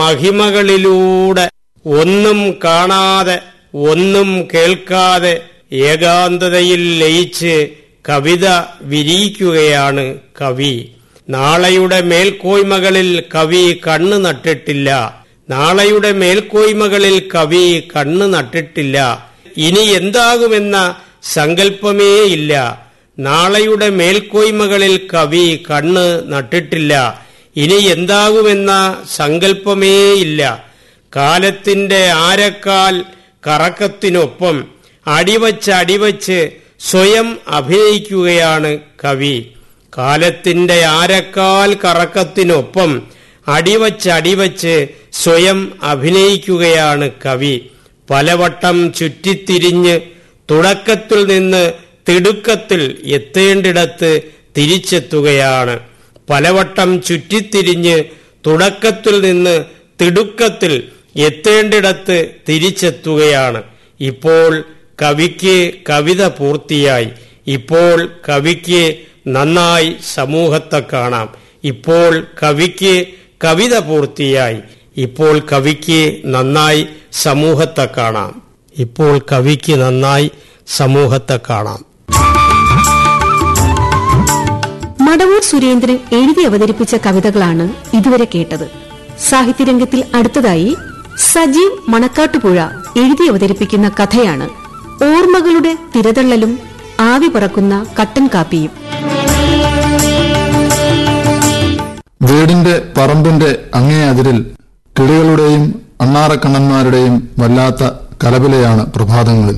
മഹിമകളിലൂടെ ഒന്നും കാണാതെ ഒന്നും കേൾക്കാതെ ഏകാന്തതയിൽ ലയിച്ച് കവിത വിരിയിക്കുകയാണ് കവി നാളെയുടെ മേൽക്കോയ്മകളിൽ കവി കണ്ണു നട്ടിട്ടില്ല നാളെയുടെ മേൽക്കോയ്മകളിൽ കവി കണ്ണു നട്ടിട്ടില്ല ഇനി എന്താകുമെന്ന സങ്കല്പമേ ഇല്ല നാളെയുടെ മേൽക്കോയ്മകളിൽ കവി കണ്ണ് നട്ടിട്ടില്ല ഇനി എന്താകുമെന്ന സങ്കല്പമേ ഇല്ല കാലത്തിന്റെ ആരക്കാൽ കറക്കത്തിനൊപ്പം അടിവച്ച് അടിവച്ച് സ്വയം അഭിനയിക്കുകയാണ് കവി കാലത്തിന്റെ ആരക്കാൽ കറക്കത്തിനൊപ്പം അടിവച്ച് അടിവച്ച് സ്വയം അഭിനയിക്കുകയാണ് കവി പലവട്ടം ചുറ്റിത്തിരിഞ്ഞ് തുടക്കത്തിൽ നിന്ന് തിടുക്കത്തിൽ എത്തേണ്ടിടത്ത് തിരിച്ചെത്തുകയാണ് പലവട്ടം ചുറ്റിത്തിരിഞ്ഞ് തുടക്കത്തിൽ നിന്ന് തിടുക്കത്തിൽ എത്തേണ്ടിടത്ത് തിരിച്ചെത്തുകയാണ് ഇപ്പോൾ കവിക്ക് കവിത പൂർത്തിയായി ഇപ്പോൾ കവിക്ക് നന്നായി സമൂഹത്തെ കാണാം ഇപ്പോൾ കവിക്ക് കവിത പൂർത്തിയായി ഇപ്പോൾ കവിക്ക് നന്നായി സമൂഹത്തെ കാണാം ഇപ്പോൾ കവിക്ക് നന്നായി സമൂഹത്തെ കാണാം മടവൂർ സുരേന്ദ്രൻ എഴുതി അവതരിപ്പിച്ച കവിതകളാണ് ഇതുവരെ കേട്ടത് സാഹിത്യരംഗത്തിൽ അടുത്തതായി സജീവ് മണക്കാട്ടുപുഴ എഴുതി അവതരിപ്പിക്കുന്ന കഥയാണ് ഓർമ്മകളുടെ തിരതള്ളലും ആവി പറക്കുന്ന കട്ടൻ കാപ്പിയും വീടിന്റെ പറമ്പിന്റെ അങ്ങേ അതിരിൽ കിളികളുടെയും അണ്ണാറക്കണ്ണന്മാരുടെയും വല്ലാത്ത കലപിലയാണ് പ്രഭാതങ്ങളിൽ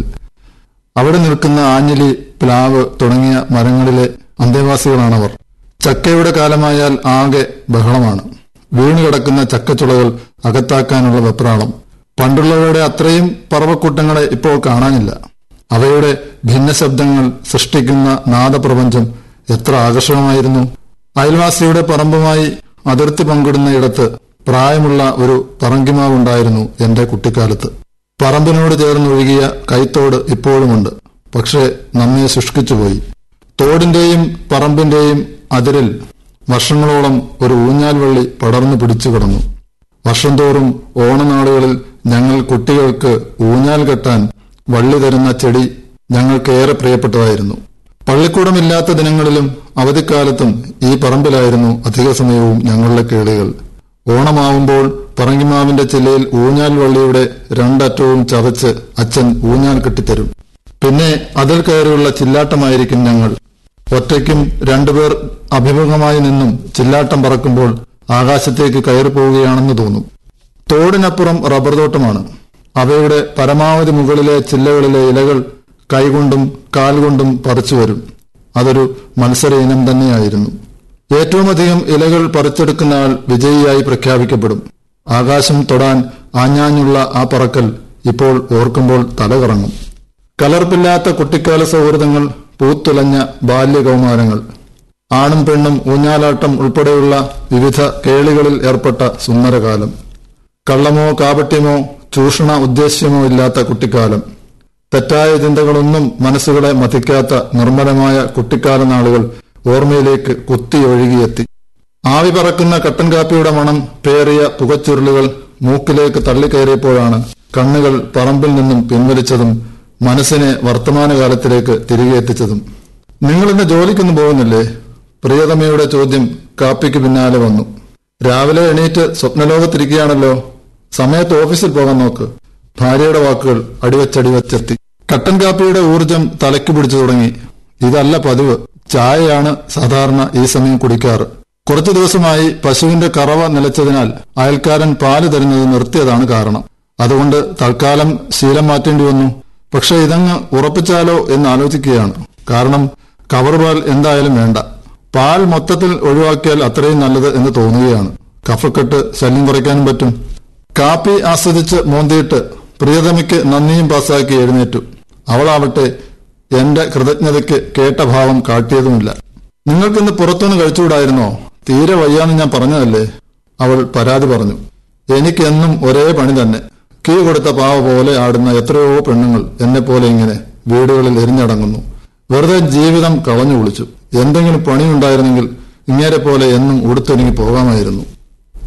അവിടെ നിൽക്കുന്ന ആഞ്ഞിലി പ്ലാവ് തുടങ്ങിയ മരങ്ങളിലെ അന്തേവാസികളാണവർ ചക്കയുടെ കാലമായാൽ ആകെ ബഹളമാണ് വീണുകിടക്കുന്ന ചക്കച്ചുളകൾ അകത്താക്കാനുള്ള വെപ്രാളം പണ്ടുള്ളവരുടെ അത്രയും പറവക്കൂട്ടങ്ങളെ ഇപ്പോൾ കാണാനില്ല അവയുടെ ഭിന്നശബ്ദങ്ങൾ സൃഷ്ടിക്കുന്ന നാദപ്രപഞ്ചം എത്ര ആകർഷകമായിരുന്നു അയൽവാസിയുടെ പറമ്പുമായി അതിർത്തി പങ്കിടുന്ന ഇടത്ത് പ്രായമുള്ള ഒരു പറങ്കിമാവുണ്ടായിരുന്നു എന്റെ കുട്ടിക്കാലത്ത് പറമ്പിനോട് ചേർന്നൊഴുകിയ കൈത്തോട് ഇപ്പോഴുമുണ്ട് പക്ഷേ നമ്മെ ശുഷ്കിച്ചുപോയി തോടിന്റെയും പറമ്പിന്റെയും അതിരിൽ വർഷങ്ങളോളം ഒരു ഊഞ്ഞാൽ വള്ളി പടർന്നു പിടിച്ചു കിടന്നു വർഷം തോറും ഓണനാളുകളിൽ ഞങ്ങൾ കുട്ടികൾക്ക് ഊഞ്ഞാൽ കെട്ടാൻ വള്ളി തരുന്ന ചെടി ഞങ്ങൾക്കേറെ പ്രിയപ്പെട്ടതായിരുന്നു പള്ളിക്കൂടമില്ലാത്ത ദിനങ്ങളിലും അവധിക്കാലത്തും ഈ പറമ്പിലായിരുന്നു അധിക സമയവും ഞങ്ങളുടെ കേളികൾ ഓണമാവുമ്പോൾ പറങ്കിമാവിന്റെ ചില്ലയിൽ ഊഞ്ഞാൽ വള്ളിയുടെ രണ്ടറ്റവും ചതച്ച് അച്ഛൻ ഊഞ്ഞാൽ കെട്ടിത്തരും പിന്നെ അതിൽ കയറിയുള്ള ചില്ലാട്ടമായിരിക്കും ഞങ്ങൾ ഒറ്റയ്ക്കും രണ്ടുപേർ അഭിമുഖമായി നിന്നും ചില്ലാട്ടം പറക്കുമ്പോൾ ആകാശത്തേക്ക് കയറി പോവുകയാണെന്ന് തോന്നും തോടിനപ്പുറം റബ്ബർ തോട്ടമാണ് അവയുടെ പരമാവധി മുകളിലെ ചില്ലകളിലെ ഇലകൾ കൈകൊണ്ടും കാൽകൊണ്ടും പറിച്ചു വരും അതൊരു മത്സര ഇനം തന്നെയായിരുന്നു ഏറ്റവുമധികം ഇലകൾ പറിച്ചെടുക്കുന്ന ആൾ വിജയിയായി പ്രഖ്യാപിക്കപ്പെടും ആകാശം തൊടാൻ ആഞ്ഞാഞ്ഞുള്ള ആ പറക്കൽ ഇപ്പോൾ ഓർക്കുമ്പോൾ തലകറങ്ങും കലർപ്പില്ലാത്ത കുട്ടിക്കാല സൗഹൃദങ്ങൾ പൂത്തുലഞ്ഞ ബാല്യകൗമാരങ്ങൾ ആണും പെണ്ണും ഊഞ്ഞാലാട്ടം ഉൾപ്പെടെയുള്ള വിവിധ കേളികളിൽ ഏർപ്പെട്ട സുന്ദരകാലം കള്ളമോ കാപട്യമോ ചൂഷണ ഉദ്ദേശ്യമോ ഇല്ലാത്ത കുട്ടിക്കാലം തെറ്റായ ചിന്തകളൊന്നും മനസ്സുകളെ മതിക്കാത്ത നിർമ്മലമായ കുട്ടിക്കാല നാളുകൾ ഓർമ്മയിലേക്ക് കുത്തിയൊഴുകിയെത്തി ആവി പറക്കുന്ന കട്ടൻ കാപ്പിയുടെ മണം പേറിയ പുകച്ചുരുളുകൾ മൂക്കിലേക്ക് തള്ളിക്കയറിയപ്പോഴാണ് കണ്ണുകൾ പറമ്പിൽ നിന്നും പിൻവലിച്ചതും മനസ്സിനെ വർത്തമാനകാലത്തിലേക്ക് തിരികെ എത്തിച്ചതും നിങ്ങൾ ഇന്ന് ജോലിക്കൊന്നും പോകുന്നില്ലേ പ്രിയതമയുടെ ചോദ്യം കാപ്പിക്ക് പിന്നാലെ വന്നു രാവിലെ എണീറ്റ് സ്വപ്നലോകത്തിരിക്കുകയാണല്ലോ സമയത്ത് ഓഫീസിൽ പോകാൻ നോക്ക് ഭാര്യയുടെ വാക്കുകൾ അടിവച്ചടിവച്ചെത്തി കട്ടൻ കാപ്പിയുടെ ഊർജം തലയ്ക്ക് പിടിച്ചു തുടങ്ങി ഇതല്ല പതിവ് ചായയാണ് സാധാരണ ഈ സമയം കുടിക്കാറ് കുറച്ചു ദിവസമായി പശുവിന്റെ കറവ നിലച്ചതിനാൽ അയൽക്കാരൻ പാല് തരുന്നത് നിർത്തിയതാണ് കാരണം അതുകൊണ്ട് തൽക്കാലം ശീലം മാറ്റേണ്ടി വന്നു പക്ഷെ ഇതങ്ങ് ഉറപ്പിച്ചാലോ എന്ന് ആലോചിക്കുകയാണ് കാരണം കവർ പാൽ എന്തായാലും വേണ്ട പാൽ മൊത്തത്തിൽ ഒഴിവാക്കിയാൽ അത്രയും നല്ലത് എന്ന് തോന്നുകയാണ് കഫക്കെട്ട് ശല്യം കുറയ്ക്കാനും പറ്റും കാപ്പി ആസ്വദിച്ച് മോന്തിയിട്ട് പ്രിയതമയ്ക്ക് നന്ദിയും പാസാക്കി എഴുന്നേറ്റു അവളാവട്ടെ എന്റെ കൃതജ്ഞതയ്ക്ക് കേട്ട ഭാവം കാട്ടിയതുമില്ല നിങ്ങൾക്കിന്ന് പുറത്തുനിന്ന് കഴിച്ചുകൂടായിരുന്നോ തീരെ വയ്യാന്ന് ഞാൻ പറഞ്ഞതല്ലേ അവൾ പരാതി പറഞ്ഞു എനിക്കെന്നും ഒരേ പണി തന്നെ കീ കൊടുത്ത പാവ പോലെ ആടുന്ന എത്രയോ പെണ്ണുങ്ങൾ എന്നെ പോലെ ഇങ്ങനെ വീടുകളിൽ എരിഞ്ഞടങ്ങുന്നു വെറുതെ ജീവിതം കളഞ്ഞു കുളിച്ചു എന്തെങ്കിലും പണിയുണ്ടായിരുന്നെങ്കിൽ ഇങ്ങേരെ പോലെ എന്നും ഉടുത്തൊരുങ്ങി പോകാമായിരുന്നു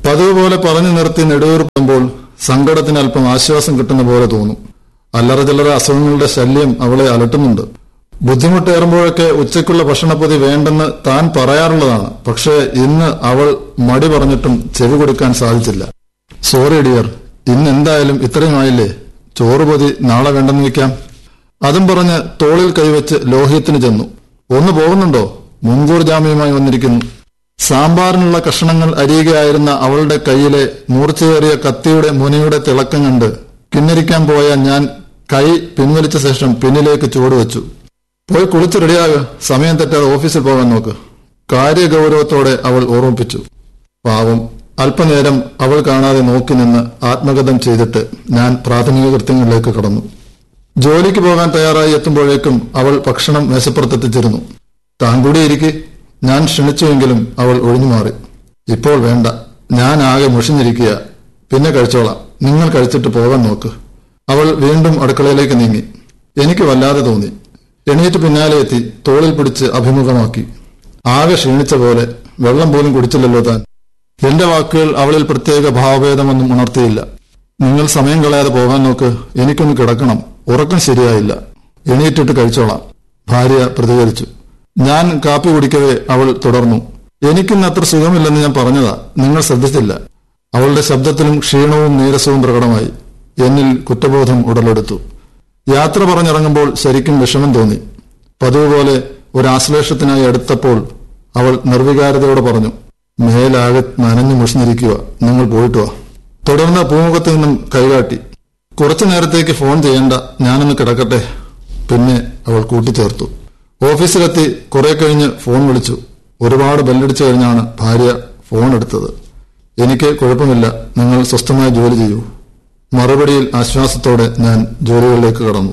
പതിവ് പോലെ പറഞ്ഞു നിർത്തി നെടുവീർപ്പുമ്പോൾ സങ്കടത്തിന് അല്പം ആശ്വാസം കിട്ടുന്ന പോലെ തോന്നും അല്ലറ ചില്ലറ അസുഖങ്ങളുടെ ശല്യം അവളെ അലട്ടുന്നുണ്ട് ബുദ്ധിമുട്ടേറുമ്പോഴൊക്കെ ഉച്ചയ്ക്കുള്ള ഭക്ഷണപ്പൊതി വേണ്ടെന്ന് താൻ പറയാറുള്ളതാണ് പക്ഷേ ഇന്ന് അവൾ മടി പറഞ്ഞിട്ടും ചെവി കൊടുക്കാൻ സാധിച്ചില്ല സോറി ഡിയർ ഇന്ന് എന്തായാലും ഇത്രയുമായില്ലേ ചോറ് പൊതി നാളെ വേണ്ടെന്ന് വെക്കാം അതും പറഞ്ഞ് തോളിൽ കൈവച്ച് ലോഹ്യത്തിന് ചെന്നു ഒന്ന് പോകുന്നുണ്ടോ മുൻകൂർ ജാമ്യമായി വന്നിരിക്കുന്നു സാമ്പാറിനുള്ള കഷണങ്ങൾ അരിയുകയായിരുന്ന അവളുടെ കയ്യിലെ മൂർച്ചയേറിയ കത്തിയുടെ മുനയുടെ തിളക്കം കണ്ട് കിന്നരിക്കാൻ പോയ ഞാൻ കൈ പിൻവലിച്ച ശേഷം പിന്നിലേക്ക് ചുവടുവെച്ചു പോയി കുളിച്ച് റെഡിയാകുക സമയം തെറ്റാതെ ഓഫീസിൽ പോകാൻ നോക്ക് കാര്യഗൗരവത്തോടെ അവൾ ഓർമ്മിപ്പിച്ചു പാവം അല്പനേരം അവൾ കാണാതെ നോക്കി നിന്ന് ആത്മഗതം ചെയ്തിട്ട് ഞാൻ പ്രാഥമിക കൃത്യങ്ങളിലേക്ക് കടന്നു ജോലിക്ക് പോകാൻ തയ്യാറായി എത്തുമ്പോഴേക്കും അവൾ ഭക്ഷണം മേശപ്പുറത്തെത്തിച്ചിരുന്നു താൻ കൂടി ഇരിക്കെ ഞാൻ ക്ഷണിച്ചുവെങ്കിലും അവൾ ഒഴിഞ്ഞു മാറി ഇപ്പോൾ വേണ്ട ഞാൻ ആകെ മുഷിഞ്ഞിരിക്കുക പിന്നെ കഴിച്ചോളാം നിങ്ങൾ കഴിച്ചിട്ട് പോകാൻ നോക്ക് അവൾ വീണ്ടും അടുക്കളയിലേക്ക് നീങ്ങി എനിക്ക് വല്ലാതെ തോന്നി എണീറ്റ് പിന്നാലെ എത്തി തോളിൽ പിടിച്ച് അഭിമുഖമാക്കി ആകെ ക്ഷീണിച്ച പോലെ വെള്ളം പോലും കുടിച്ചില്ലല്ലോ താൻ എന്റെ വാക്കുകൾ അവളിൽ പ്രത്യേക ഭാവഭേദമൊന്നും ഉണർത്തിയില്ല നിങ്ങൾ സമയം കളയാതെ പോകാൻ നോക്ക് എനിക്കൊന്ന് കിടക്കണം ഉറക്കം ശരിയായില്ല എണീറ്റിട്ട് കഴിച്ചോളാം ഭാര്യ പ്രതികരിച്ചു ഞാൻ കാപ്പി കുടിക്കവേ അവൾ തുടർന്നു എനിക്കിന്ന് അത്ര സുഖമില്ലെന്ന് ഞാൻ പറഞ്ഞതാ നിങ്ങൾ ശ്രദ്ധിച്ചില്ല അവളുടെ ശബ്ദത്തിലും ക്ഷീണവും നീരസവും പ്രകടമായി എന്നിൽ കുറ്റബോധം ഉടലെടുത്തു യാത്ര പറഞ്ഞിറങ്ങുമ്പോൾ ശരിക്കും വിഷമം തോന്നി പതിവ് പോലെ ഒരു ആശ്ലേഷത്തിനായി അടുത്തപ്പോൾ അവൾ നിർവികാരതയോടെ പറഞ്ഞു മേലാകെ നനഞ്ഞു മുഷിഞ്ഞിരിക്കുക നിങ്ങൾ പോയിട്ട് വാ തുടർന്ന് പൂമുഖത്ത് നിന്നും കൈകാട്ടി കുറച്ചു നേരത്തേക്ക് ഫോൺ ചെയ്യണ്ട ഞാനൊന്ന് കിടക്കട്ടെ പിന്നെ അവൾ കൂട്ടിച്ചേർത്തു ഓഫീസിലെത്തി കുറെ കഴിഞ്ഞ് ഫോൺ വിളിച്ചു ഒരുപാട് ബെല്ലടിച്ചു കഴിഞ്ഞാണ് ഭാര്യ ഫോൺ എടുത്തത് എനിക്ക് കുഴപ്പമില്ല നിങ്ങൾ സ്വസ്ഥമായി ജോലി ചെയ്യൂ മറുപടിയിൽ ആശ്വാസത്തോടെ ഞാൻ ജോലികളിലേക്ക് കടന്നു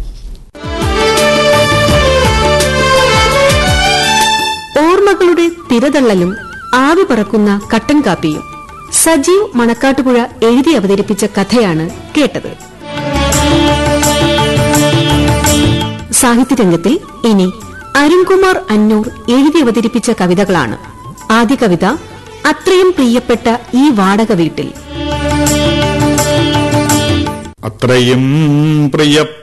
ഓർമ്മകളുടെ തിരതള്ളലും ആവി പറക്കുന്ന കട്ടൻ കാപ്പിയും സജീവ് മണക്കാട്ടുപുഴ എഴുതി അവതരിപ്പിച്ച കഥയാണ് കേട്ടത് സാഹിത്യരംഗത്തിൽ ഇനി അരുൺകുമാർ അന്നൂർ എഴുതി അവതരിപ്പിച്ച കവിതകളാണ് ആദ്യ കവിത അത്രയും പ്രിയപ്പെട്ട ഈ വാടക വീട്ടിൽ അത്രയും പ്രിയപ്പെട്ട